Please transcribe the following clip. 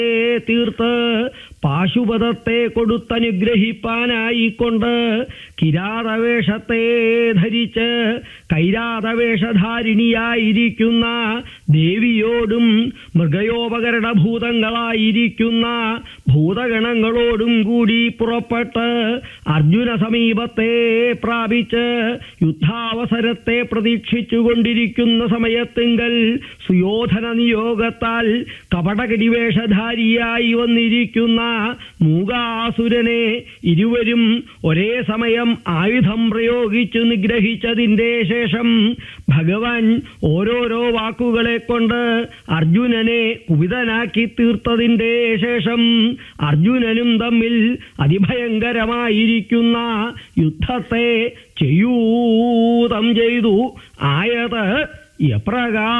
തീർത്ത് പാശുപതത്തെ കൊടുത്തനുഗ്രഹിപ്പാനായിക്കൊണ്ട് കിരാതവേഷത്തെ ധരിച്ച് കൈരാതവേഷധാരിണിയായിരിക്കുന്ന ദേവിയോടും മൃഗയോപകരണഭൂതങ്ങളായിരിക്കുന്ന ഭൂതഗണങ്ങളോടും കൂടി പുറപ്പെട്ട് അർജുന സമീപത്തെ പ്രാപിച്ച് യുദ്ധാവസരത്തെ പ്രതീക്ഷിച്ചുകൊണ്ടിരിക്കുന്ന സമയത്തിങ്കൽ സുയോധന നിയോഗത്താൽ കപടകടിവേഷധാരിയായി വന്നിരിക്കുന്ന മൂകാസുരനെ ഇരുവരും ഒരേ സമയം ആയുധം പ്രയോഗിച്ചു നിഗ്രഹിച്ചതിന്റെ ശേഷം ഭഗവാൻ ഓരോരോ വാക്കുകളെ കൊണ്ട് അർജുനനെ കുപിതനാക്കി തീർത്തതിന്റെ ശേഷം അർജുനനും തമ്മിൽ അതിഭയങ്കരമായിരിക്കുന്ന യുദ്ധത്തെ ചെയ്യൂതം ചെയ്തു ആയത് എപ്രകാരം